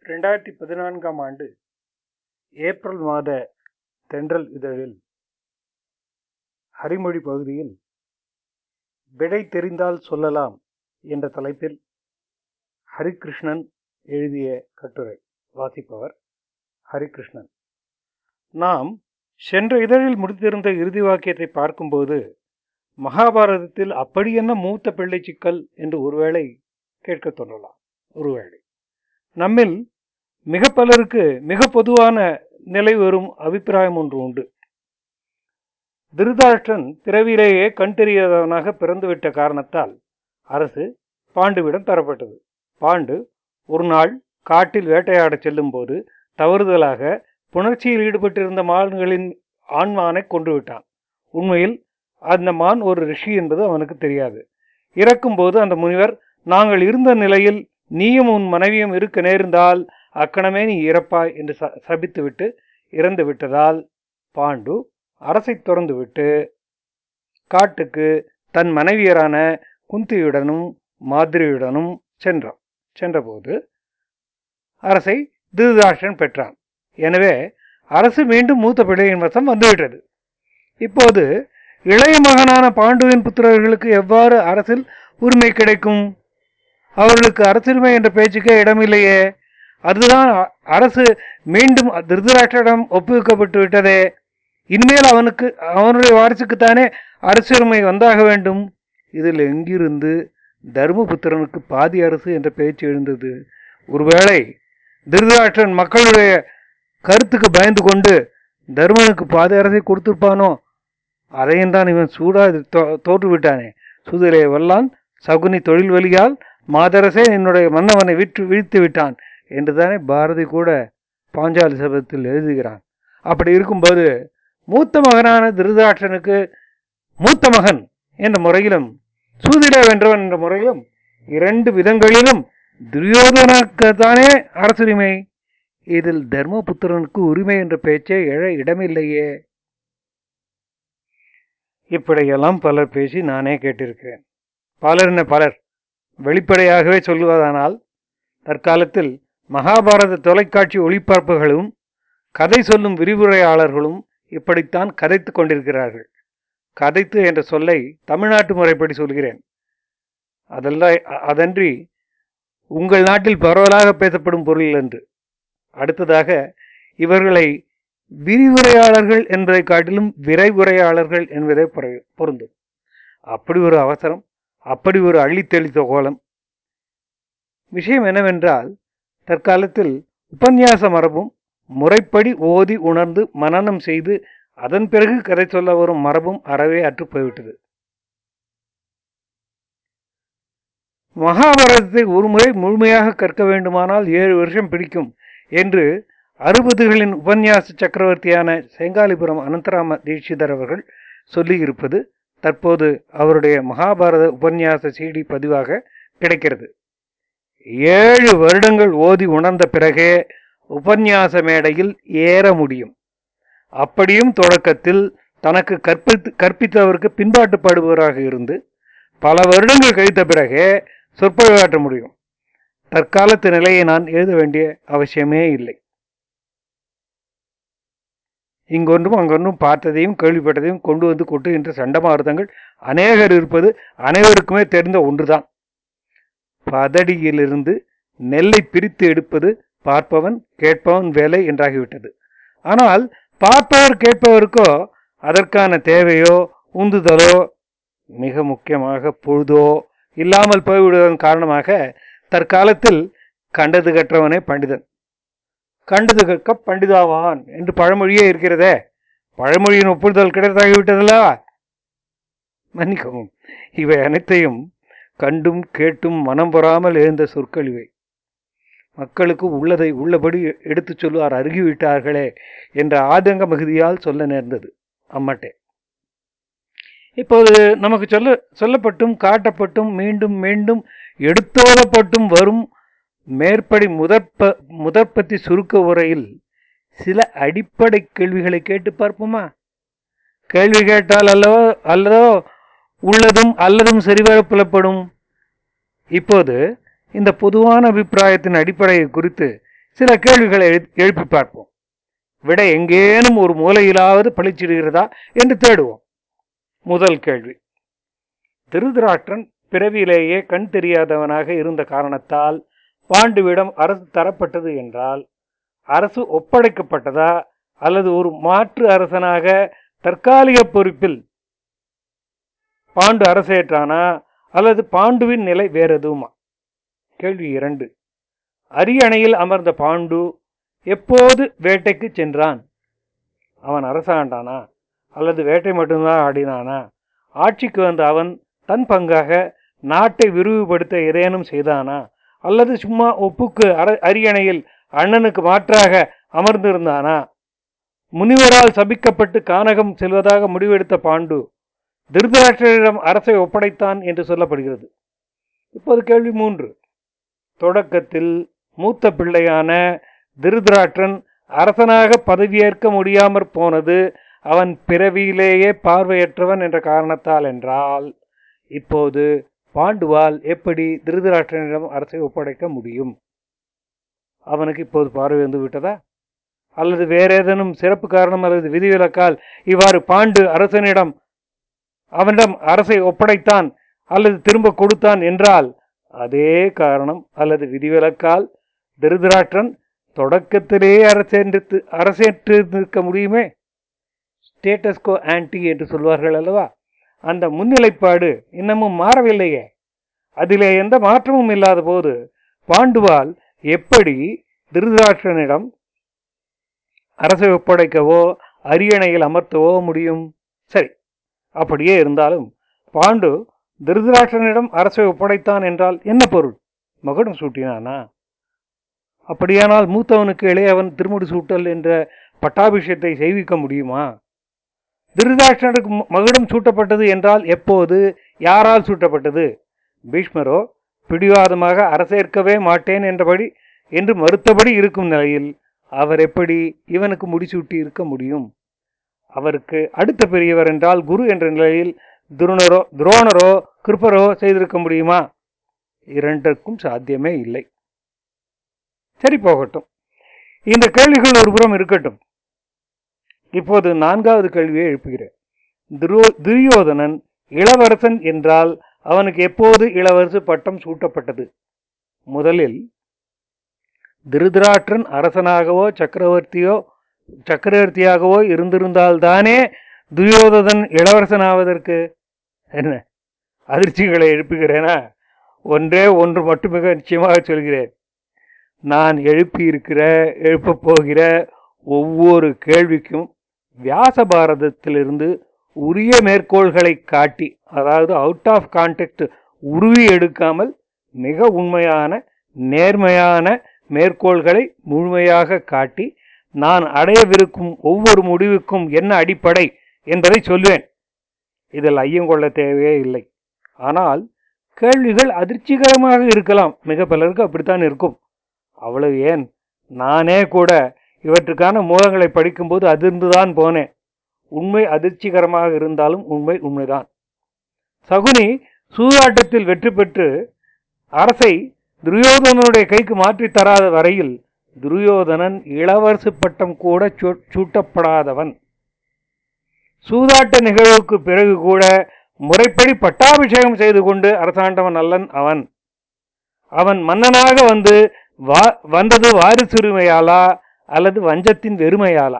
ரெண்டாயிரத்தி பதினான்காம் ஆண்டு ஏப்ரல் மாத தென்றல் இதழில் ஹரிமொழி பகுதியில் விடை தெரிந்தால் சொல்லலாம் என்ற தலைப்பில் ஹரிகிருஷ்ணன் எழுதிய கட்டுரை வாசிப்பவர் ஹரிகிருஷ்ணன் நாம் சென்ற இதழில் முடித்திருந்த இறுதி வாக்கியத்தை பார்க்கும்போது மகாபாரதத்தில் அப்படி என்ன மூத்த பிள்ளை சிக்கல் என்று ஒருவேளை கேட்கத் தோன்றலாம் ஒருவேளை நம்மில் மிக பலருக்கு மிக பொதுவான நிலை வரும் அபிப்பிராயம் ஒன்று உண்டு திருதாஷ்டன் பிறவிலேயே கண் தெரியாதவனாக பிறந்துவிட்ட காரணத்தால் அரசு பாண்டுவிடம் தரப்பட்டது பாண்டு ஒரு நாள் காட்டில் வேட்டையாடச் செல்லும்போது தவறுதலாக புணர்ச்சியில் ஈடுபட்டிருந்த மான்களின் ஆண்மானை கொன்று விட்டான் உண்மையில் அந்த மான் ஒரு ரிஷி என்பது அவனுக்கு தெரியாது இறக்கும்போது அந்த முனிவர் நாங்கள் இருந்த நிலையில் நீயும் உன் மனைவியும் இருக்க நேர்ந்தால் அக்கணமே நீ இறப்பாய் என்று ச சபித்துவிட்டு இறந்து விட்டதால் பாண்டு அரசை திறந்துவிட்டு காட்டுக்கு தன் மனைவியரான குந்தியுடனும் மாதிரியுடனும் சென்றான் சென்றபோது அரசை திருதாஷன் பெற்றான் எனவே அரசு மீண்டும் மூத்த பிள்ளையின் வசம் வந்துவிட்டது இப்போது இளைய மகனான பாண்டுவின் புத்திரர்களுக்கு எவ்வாறு அரசில் உரிமை கிடைக்கும் அவர்களுக்கு அரசுரிமை என்ற பேச்சுக்கே இடமில்லையே அதுதான் அரசு மீண்டும் திருதராஷ்டிரம் ஒப்புவிக்கப்பட்டு விட்டதே இனிமேல் அவனுக்கு அவனுடைய வாரிசுக்குத்தானே அரசுரிமை வந்தாக வேண்டும் இதில் எங்கிருந்து தர்மபுத்திரனுக்கு பாதி அரசு என்ற பேச்சு எழுந்தது ஒருவேளை திருதராஷ்டிரன் மக்களுடைய கருத்துக்கு பயந்து கொண்டு தர்மனுக்கு பாதி அரசை கொடுத்திருப்பானோ அதையும் தான் இவன் சூடா தோற்று விட்டானே சுதிரை வல்லான் சகுனி தொழில் வழியால் மாதரசே என்னுடைய மன்னவனை விற்று வீழ்த்து விட்டான் என்றுதானே பாரதி கூட பாஞ்சாலி சபத்தில் எழுதுகிறான் அப்படி இருக்கும்போது மூத்த மகனான திருதாட்சனுக்கு மூத்த மகன் என்ற முறையிலும் சூதிட வென்றவன் என்ற முறையிலும் இரண்டு விதங்களிலும் துரியோதனுக்குத்தானே அரசுரிமை இதில் தர்மபுத்திரனுக்கு உரிமை என்ற பேச்சே எழ இடமில்லையே இப்படியெல்லாம் பலர் பேசி நானே கேட்டிருக்கிறேன் பலர் என்ன பலர் வெளிப்படையாகவே சொல்லுவதானால் தற்காலத்தில் மகாபாரத தொலைக்காட்சி ஒளிபரப்புகளும் கதை சொல்லும் விரிவுரையாளர்களும் இப்படித்தான் கதைத்து கொண்டிருக்கிறார்கள் கதைத்து என்ற சொல்லை தமிழ்நாட்டு முறைப்படி சொல்கிறேன் அதெல்லாம் அதன்றி உங்கள் நாட்டில் பரவலாக பேசப்படும் பொருள் என்று அடுத்ததாக இவர்களை விரிவுரையாளர்கள் என்பதை காட்டிலும் விரைவுரையாளர்கள் என்பதே பொருந்தும் அப்படி ஒரு அவசரம் அப்படி ஒரு அள்ளித்தெளித்த கோலம் விஷயம் என்னவென்றால் தற்காலத்தில் உபன்யாச மரபும் முறைப்படி ஓதி உணர்ந்து மனநம் செய்து அதன் பிறகு கதை சொல்ல வரும் மரபும் அறவே அற்று போய்விட்டது மகாபாரதத்தை ஒருமுறை முழுமையாக கற்க வேண்டுமானால் ஏழு வருஷம் பிடிக்கும் என்று அறுபதுகளின் உபன்யாச சக்கரவர்த்தியான செங்காலிபுரம் அனந்தராம தீட்சிதர் அவர்கள் சொல்லியிருப்பது தற்போது அவருடைய மகாபாரத உபன்யாச சீடி பதிவாக கிடைக்கிறது ஏழு வருடங்கள் ஓதி உணர்ந்த பிறகே உபன்யாச மேடையில் ஏற முடியும் அப்படியும் தொடக்கத்தில் தனக்கு கற்பித்து கற்பித்தவருக்கு பின்பாட்டுப்படுபவராக இருந்து பல வருடங்கள் கழித்த பிறகே சொற்பொழிவாற்ற முடியும் தற்காலத்து நிலையை நான் எழுத வேண்டிய அவசியமே இல்லை இங்கொன்றும் அங்கொன்றும் பார்த்ததையும் கேள்விப்பட்டதையும் கொண்டு வந்து கொட்டுகின்ற சண்டமாருதங்கள் அநேகர் இருப்பது அனைவருக்குமே தெரிந்த ஒன்றுதான் பதடியிலிருந்து நெல்லை பிரித்து எடுப்பது பார்ப்பவன் கேட்பவன் வேலை என்றாகிவிட்டது ஆனால் பார்ப்பவர் கேட்பவருக்கோ அதற்கான தேவையோ உந்துதலோ மிக முக்கியமாக பொழுதோ இல்லாமல் போய்விடுவதன் காரணமாக தற்காலத்தில் கண்டது கற்றவனே பண்டிதன் கண்டது கற்க பண்டிதாவான் என்று பழமொழியே இருக்கிறதே பழமொழியின் ஒப்புதல் கிடைத்தாகிவிட்டதல்ல மன்னிக்கவும் இவை அனைத்தையும் கண்டும் கேட்டும் மனம் பொறாமல் எழுந்த சொற்கள் இவை மக்களுக்கு உள்ளதை உள்ளபடி எடுத்துச் சொல்லுவார் அருகிவிட்டார்களே என்ற ஆதங்க மிகுதியால் சொல்ல நேர்ந்தது அம்மட்டே இப்போது நமக்கு சொல்ல சொல்லப்பட்டும் காட்டப்பட்டும் மீண்டும் மீண்டும் எடுத்தோதப்பட்டும் வரும் மேற்படி முதற்ப முதற்பத்தி சுருக்க உரையில் சில அடிப்படை கேள்விகளை கேட்டு பார்ப்போமா கேள்வி கேட்டால் அல்லவோ அல்லதோ உள்ளதும் அல்லதும் சரிவர புலப்படும் இப்போது இந்த பொதுவான அபிப்பிராயத்தின் அடிப்படையை குறித்து சில கேள்விகளை எழு- எழுப்பி பார்ப்போம் விடை எங்கேனும் ஒரு மூலையிலாவது பளிச்சிடுகிறதா என்று தேடுவோம் முதல் கேள்வி திருதராஷ்டிரன் பிறவியிலேயே கண் தெரியாதவனாக இருந்த காரணத்தால் பாண்டுவிடம் அரசு தரப்பட்டது என்றால் அரசு ஒப்படைக்கப்பட்டதா அல்லது ஒரு மாற்று அரசனாக தற்காலிக பொறுப்பில் பாண்டு அரசேற்றானா அல்லது பாண்டுவின் நிலை வேற எதுவுமா கேள்வி இரண்டு அரியணையில் அமர்ந்த பாண்டு எப்போது வேட்டைக்கு சென்றான் அவன் அரசாண்டானா அல்லது வேட்டை மட்டும்தான் ஆடினானா ஆட்சிக்கு வந்த அவன் தன் பங்காக நாட்டை விரிவுபடுத்த ஏதேனும் செய்தானா அல்லது சும்மா ஒப்புக்கு அர அரியணையில் அண்ணனுக்கு மாற்றாக அமர்ந்திருந்தானா முனிவரால் சபிக்கப்பட்டு கானகம் செல்வதாக முடிவெடுத்த பாண்டு திருதராஷ்டிரரிடம் அரசை ஒப்படைத்தான் என்று சொல்லப்படுகிறது இப்போது கேள்வி மூன்று தொடக்கத்தில் மூத்த பிள்ளையான திருதராஷ்டிரன் அரசனாக பதவியேற்க முடியாமற் போனது அவன் பிறவியிலேயே பார்வையற்றவன் என்ற காரணத்தால் என்றால் இப்போது பாண்டுவால் எப்படி திருதராஷ்டிரனிடம் அரசை ஒப்படைக்க முடியும் அவனுக்கு இப்போது பார்வை வந்து விட்டதா அல்லது வேற ஏதேனும் சிறப்பு காரணம் அல்லது விதிவிலக்கால் இவ்வாறு பாண்டு அரசனிடம் அவனிடம் அரசை ஒப்படைத்தான் அல்லது திரும்ப கொடுத்தான் என்றால் அதே காரணம் அல்லது விதிவிலக்கால் திருதராஷ்டிரன் தொடக்கத்திலே அரசேற்று அரசேற்றிருக்க முடியுமே ஸ்டேட்டஸ்கோ ஆன்டி என்று சொல்வார்கள் அல்லவா அந்த முன்னிலைப்பாடு இன்னமும் மாறவில்லையே அதிலே எந்த மாற்றமும் இல்லாத போது பாண்டுவால் எப்படி திருதராஷ்டிரனிடம் அரசை ஒப்படைக்கவோ அரியணையில் அமர்த்தவோ முடியும் சரி அப்படியே இருந்தாலும் பாண்டு திருதராஷ்டிரனிடம் அரசை ஒப்படைத்தான் என்றால் என்ன பொருள் மகுடம் சூட்டினானா அப்படியானால் மூத்தவனுக்கு இளையவன் திருமுடி சூட்டல் என்ற பட்டாபிஷேகத்தை செய்விக்க முடியுமா திருதராஷ்டிரனுக்கு ம- மகுடம் சூட்டப்பட்டது என்றால் எப்போது யாரால் சூட்டப்பட்டது பீஷ்மரோ பிடிவாதமாக அரசேற்கவே மாட்டேன் என்றபடி என்று மறுத்தபடி இருக்கும் நிலையில் அவர் எப்படி இவனுக்கு முடிசூட்டி இருக்க முடியும் அவருக்கு அடுத்த பெரியவர் என்றால் குரு என்ற நிலையில் துருணரோ துரோணரோ கிருப்பரோ செய்திருக்க முடியுமா இரண்டுக்கும் சாத்தியமே இல்லை சரி போகட்டும் இந்த கேள்விகள் ஒரு புறம் இருக்கட்டும் இப்போது நான்காவது கேள்வியை எழுப்புகிறேன் துரோ துரியோதனன் இளவரசன் என்றால் அவனுக்கு எப்போது இளவரசு பட்டம் சூட்டப்பட்டது முதலில் திருதராஷ்டிரன் அரசனாகவோ சக்கரவர்த்தியோ சக்கரவர்த்தியாகவோ இருந்திருந்தால்தானே துரியோதனன் இளவரசனாவதற்கு என்ன அதிர்ச்சிகளை எழுப்புகிறேனா ஒன்றே ஒன்று மட்டும் மிக நிச்சயமாக சொல்கிறேன் நான் எழுப்பியிருக்கிற எழுப்பப் போகிற ஒவ்வொரு கேள்விக்கும் வியாச பாரதத்திலிருந்து உரிய மேற்கோள்களை காட்டி அதாவது அவுட் ஆஃப் கான்டெக்ட் உருவி எடுக்காமல் மிக உண்மையான நேர்மையான மேற்கோள்களை முழுமையாக காட்டி நான் அடையவிருக்கும் ஒவ்வொரு முடிவுக்கும் என்ன அடிப்படை என்பதை சொல்வேன் இதில் ஐயம் கொள்ள தேவையே இல்லை ஆனால் கேள்விகள் அதிர்ச்சிகரமாக இருக்கலாம் மிக பலருக்கு அப்படித்தான் இருக்கும் அவ்வளவு ஏன் நானே கூட இவற்றுக்கான மூலங்களை படிக்கும்போது அதிர்ந்துதான் போனேன் உண்மை அதிர்ச்சிகரமாக இருந்தாலும் உண்மை உண்மைதான் சகுனி சூதாட்டத்தில் வெற்றி பெற்று அரசை துரியோதனனுடைய கைக்கு மாற்றித் தராத வரையில் துரியோதனன் இளவரசு பட்டம் கூட சூ- சூட்டப்படாதவன் சூதாட்ட நிகழ்வுக்கு பிறகு கூட முறைப்படி பட்டாபிஷேகம் செய்து கொண்டு அரசாண்டவன் அல்லன் அவன் அவன் மன்னனாக வந்து வா வந்தது வாரிசுரிமையாலா அல்லது வஞ்சத்தின் வெறுமையாலா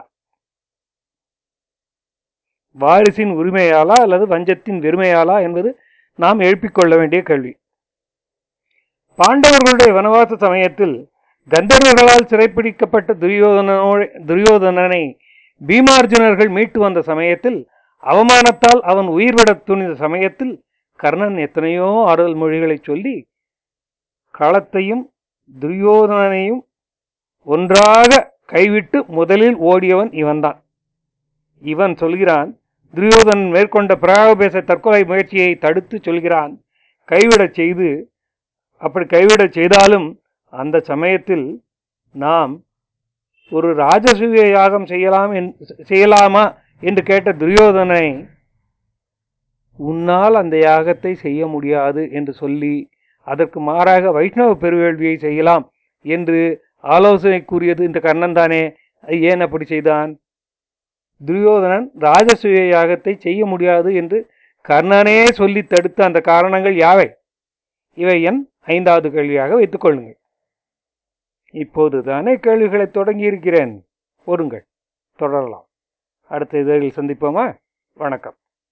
வாரிசின் உரிமையாலா அல்லது வஞ்சத்தின் வெறுமையாலா என்பது நாம் எழுப்பிக் கொள்ள வேண்டிய கேள்வி பாண்டவர்களுடைய வனவாச சமயத்தில் கந்தர்வர்களால் சிறைப்பிடிக்கப்பட்ட துரியோதனோ துரியோதனனை பீமார்ஜுனர்கள் மீட்டு வந்த சமயத்தில் அவமானத்தால் அவன் உயிர்விடத் துணிந்த சமயத்தில் கர்ணன் எத்தனையோ ஆறுதல் மொழிகளை சொல்லி களத்தையும் துரியோதனனையும் ஒன்றாக கைவிட்டு முதலில் ஓடியவன் இவன்தான் இவன் சொல்கிறான் துரியோதனன் மேற்கொண்ட பிராயோபேச தற்கொலை முயற்சியை தடுத்து சொல்கிறான் கைவிடச் செய்து அப்படி கைவிடச் செய்தாலும் அந்த சமயத்தில் நாம் ஒரு ராஜசூய யாகம் செய்யலாம் என்- செய்யலாமா என்று கேட்ட துரியோதனை உன்னால் அந்த யாகத்தை செய்ய முடியாது என்று சொல்லி அதற்கு மாறாக வைஷ்ணவ பெருவேள்வியை செய்யலாம் என்று ஆலோசனை கூறியது இந்த கர்ணன் தானே ஏன் அப்படி செய்தான் துரியோதனன் ராஜசூய யாகத்தை செய்ய முடியாது என்று கர்ணனே சொல்லி தடுத்த அந்த காரணங்கள் யாவை இவை என் ஐந்தாவது கேள்வியாக வைத்துக் கொள்ளுங்கள் இப்போது தானே கேள்விகளை தொடங்கி இருக்கிறேன் பொறுங்கள் தொடரலாம் அடுத்த இதழில் சந்திப்போமா வணக்கம்